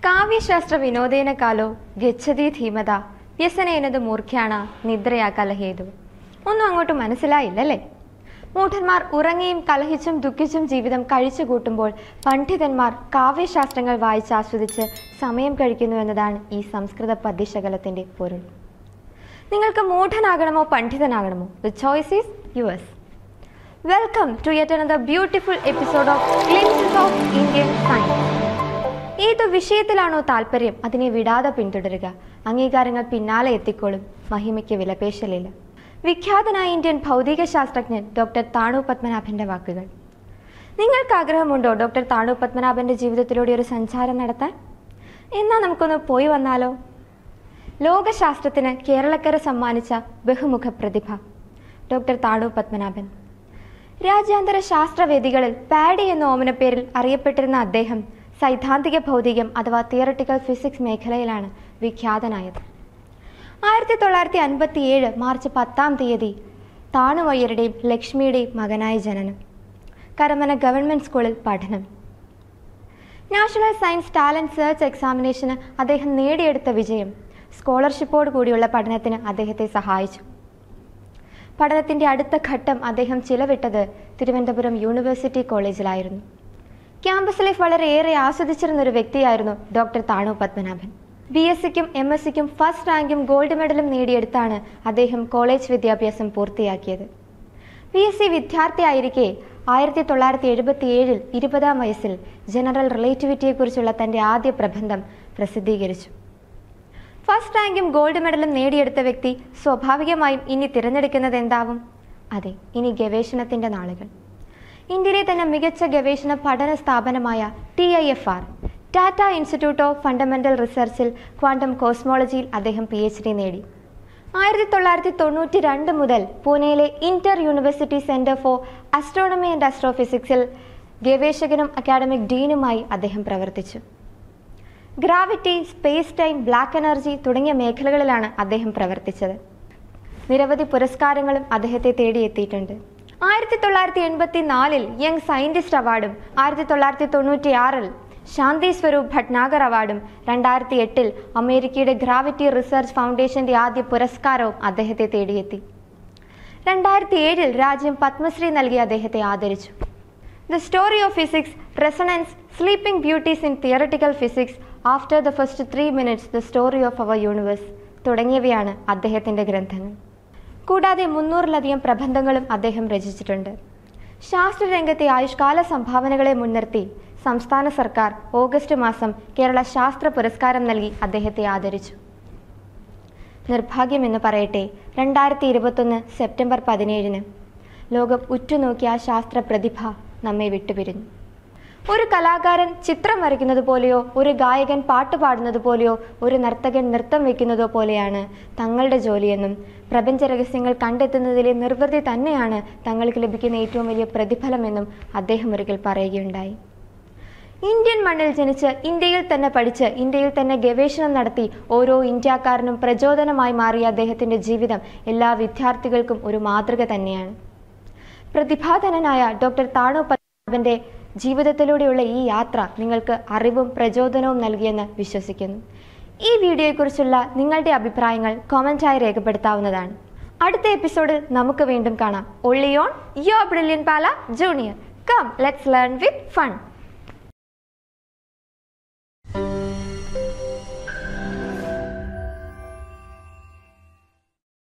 കാവ്യശാസ്ത്ര വിനോദേന കാലോ ഗച്ഛതി ധീമത വ്യസനേനത് മൂർഖ്യാണ നിദ്രയാ കലഹേതു ഒന്നും അങ്ങോട്ട് മനസ്സിലായില്ലല്ലേ മൂഢന്മാർ ഉറങ്ങിയും കലഹിച്ചും ദുഃഖിച്ചും ജീവിതം കഴിച്ചു കൂട്ടുമ്പോൾ പണ്ഡിതന്മാർ കാവ്യശാസ്ത്രങ്ങൾ വായിച്ചാസ്വദിച്ച് സമയം കഴിക്കുന്നു എന്നതാണ് ഈ സംസ്കൃത പദ്യശകലത്തിന്റെ പൊരുൾ നിങ്ങൾക്ക് മൂഢനാകണമോ പണ്ഡിതനാകണമോ the choice is yours welcome to yet another beautiful episode of glimpses of Indian science ഏത് വിഷയത്തിലാണോ താല്പര്യം അതിനെ വിടാതെ പിന്തുടരുക അംഗീകാരങ്ങൾ പിന്നാലെ എത്തിക്കോളും മഹിമയ്ക്ക് വിലപേശലില്ല വിഖ്യാതനായ ഇന്ത്യൻ ഭൗതിക ശാസ്ത്രജ്ഞൻ ഡോക്ടർ താണു പത്മനാഭന്റെ വാക്കുകൾ നിങ്ങൾക്ക് ആഗ്രഹമുണ്ടോ ഡോക്ടർ താണു പത്മനാഭന്റെ ജീവിതത്തിലൂടെ ഒരു സഞ്ചാരം നടത്താൻ എന്നാ നമുക്കൊന്ന് പോയി വന്നാലോ ലോകശാസ്ത്രത്തിന് കേരളക്കര സമ്മാനിച്ച ബഹുമുഖ പ്രതിഭ ഡോക്ടർ താണു പത്മനാഭൻ രാജ്യാന്തര ശാസ്ത്രവേദികളിൽ പാഡി എന്ന ഓമനപ്പേരിൽ അറിയപ്പെട്ടിരുന്ന അദ്ദേഹം സൈദ്ധാന്തിക ഭൗതികം അഥവാ തിയറട്ടിക്കൽ ഫിസിക്സ് മേഖലയിലാണ് വിഖ്യാതനായത് ആയിരത്തി തൊള്ളായിരത്തി അൻപത്തി ഏഴ് മാർച്ച് പത്താം തീയതി താണുവയ്യരുടെയും ലക്ഷ്മിയുടെയും മകനായ ജനനം കരമന ഗവൺമെന്റ് സ്കൂളിൽ പഠനം നാഷണൽ സയൻസ് ടാലന്റ് സെർച്ച് എക്സാമിനേഷന് അദ്ദേഹം നേടിയെടുത്ത വിജയം സ്കോളർഷിപ്പോട് കൂടിയുള്ള പഠനത്തിന് അദ്ദേഹത്തെ സഹായിച്ചു പഠനത്തിന്റെ അടുത്ത ഘട്ടം അദ്ദേഹം ചിലവിട്ടത് തിരുവനന്തപുരം യൂണിവേഴ്സിറ്റി കോളേജിലായിരുന്നു ക്യാമ്പസ് ലൈഫ് വളരെയേറെ ആസ്വദിച്ചിരുന്ന ഒരു വ്യക്തിയായിരുന്നു doctor Thanu Padmanabhan B S സിക്കും എം എസ് സിക്കും ഫസ്റ്റ് റാങ്കും ഗോൾഡ് മെഡലും നേടിയെടുത്താണ് അദ്ദേഹം കോളേജ് വിദ്യാഭ്യാസം പൂർത്തിയാക്കിയത് ബി എസ് സി വിദ്യാർത്ഥിയായിരിക്കെ ആയിരത്തി തൊള്ളായിരത്തി എഴുപത്തി ഏഴിൽ ഇരുപതാം വയസ്സിൽ ജനറൽ റിലേറ്റിവിറ്റിയെക്കുറിച്ചുള്ള തന്റെ ആദ്യ പ്രബന്ധം പ്രസിദ്ധീകരിച്ചു ഫസ്റ്റ് റാങ്കും ഗോൾഡ് മെഡലും നേടിയെടുത്ത വ്യക്തി സ്വാഭാവികമായും ഇനി തിരഞ്ഞെടുക്കുന്നത് എന്താവും അതെ ഇനി ഗവേഷണത്തിന്റെ നാളുകൾ ഇന്ത്യയിലെ തന്നെ മികച്ച ഗവേഷണ പഠന സ്ഥാപനമായ T I F R Tata institute of fundamental റിസർച്ചിൽ ക്വാണ്ടം കോസ്മോളജിയിൽ അദ്ദേഹം പി എച്ച് ഡി നേടി ആയിരത്തി തൊള്ളായിരത്തി തൊണ്ണൂറ്റി രണ്ട് മുതൽ പൂനെയിലെ inter university centre for astronomy and അസ്ട്രോഫിസിക്സിൽ ഗവേഷകനും അക്കാഡമിക് ഡീനുമായി അദ്ദേഹം പ്രവർത്തിച്ചു gravity space time black energy തുടങ്ങിയ മേഖലകളിലാണ് അദ്ദേഹം പ്രവർത്തിച്ചത് നിരവധി പുരസ്കാരങ്ങളും അദ്ദേഹത്തെ തേടിയെത്തിയിട്ടുണ്ട് ആയിരത്തി തൊള്ളായിരത്തി എൺപത്തി നാലിൽ യങ് സയന്റിസ്റ്റ് അവാർഡും ആയിരത്തി തൊള്ളായിരത്തി തൊണ്ണൂറ്റി ആറിൽ ശാന്തി സ്വരൂപ് ഭട്നാഗർ അവാർഡും രണ്ടായിരത്തി എട്ടിൽ അമേരിക്കയുടെ ഗ്രാവിറ്റി റിസർച്ച് ഫൗണ്ടേഷന്റെ ആദ്യ പുരസ്കാരവും അദ്ദേഹത്തെ തേടിയെത്തി രണ്ടായിരത്തി ഏഴിൽ രാജ്യം പത്മശ്രീ നൽകി അദ്ദേഹത്തെ ആദരിച്ചു the story of physics resonance sleeping beauties in theoretical physics after the first three minutes the story of our universe തുടങ്ങിയവയാണ് അദ്ദേഹത്തിന്റെ ഗ്രന്ഥങ്ങൾ കൂടാതെ മുന്നൂറിലധികം പ്രബന്ധങ്ങളും അദ്ദേഹം രചിച്ചിട്ടുണ്ട് ശാസ്ത്രരംഗത്തെ ആയുഷ്കാല സംഭാവനകളെ മുൻനിർത്തി സംസ്ഥാന സർക്കാർ ഓഗസ്റ്റ് മാസം കേരള ശാസ്ത്ര പുരസ്കാരം നൽകി അദ്ദേഹത്തെ ആദരിച്ചു നിർഭാഗ്യമെന്ന് പറയട്ടെ രണ്ടായിരത്തി ഇരുപത്തൊന്ന് സെപ്റ്റംബർ പതിനേഴിന് ലോകം ഉറ്റുനോക്കിയ ആ ശാസ്ത്ര പ്രതിഭ നമ്മെ വിട്ടുപിരിഞ്ഞു ഒരു കലാകാരൻ ചിത്രം വരയ്ക്കുന്നത് പോലെയോ ഒരു ഗായകൻ പാട്ട് പാടുന്നത് പോലെയോ ഒരു നർത്തകൻ നൃത്തം വെക്കുന്നതോ പോലെയാണ് തങ്ങളുടെ ജോലിയെന്നും പ്രപഞ്ച രഹസ്യങ്ങൾ കണ്ടെത്തുന്നതിലെ നിർവൃതി തന്നെയാണ് തങ്ങൾക്ക് ലഭിക്കുന്ന ഏറ്റവും വലിയ പ്രതിഫലമെന്നും അദ്ദേഹം ഒരിക്കൽ പറയുകയുണ്ടായി ഇന്ത്യൻ മണ്ണിൽ ജനിച്ച് ഇന്ത്യയിൽ തന്നെ പഠിച്ച് ഇന്ത്യയിൽ തന്നെ ഗവേഷണം നടത്തി ഓരോ ഇന്ത്യക്കാരനും പ്രചോദനമായി മാറിയ അദ്ദേഹത്തിന്റെ ജീവിതം എല്ലാ വിദ്യാർത്ഥികൾക്കും ഒരു മാതൃക തന്നെയാണ് പ്രതിഭാധനനായ ഡോക്ടർ താണു പത്മനാഭന്റെ ജീവിതത്തിലൂടെയുള്ള ഈ യാത്ര നിങ്ങൾക്ക് അറിവും പ്രചോദനവും നൽകിയെന്ന് വിശ്വസിക്കുന്നു ഈ വീഡിയോയെക്കുറിച്ചുള്ള നിങ്ങളുടെ അഭിപ്രായങ്ങൾ കോമന്റായി രേഖപ്പെടുത്താവുന്നതാണ് അടുത്ത എപ്പിസോഡിൽ നമുക്ക് വീണ്ടും കാണാം only on your brilliant Pala junior come let's learn with fun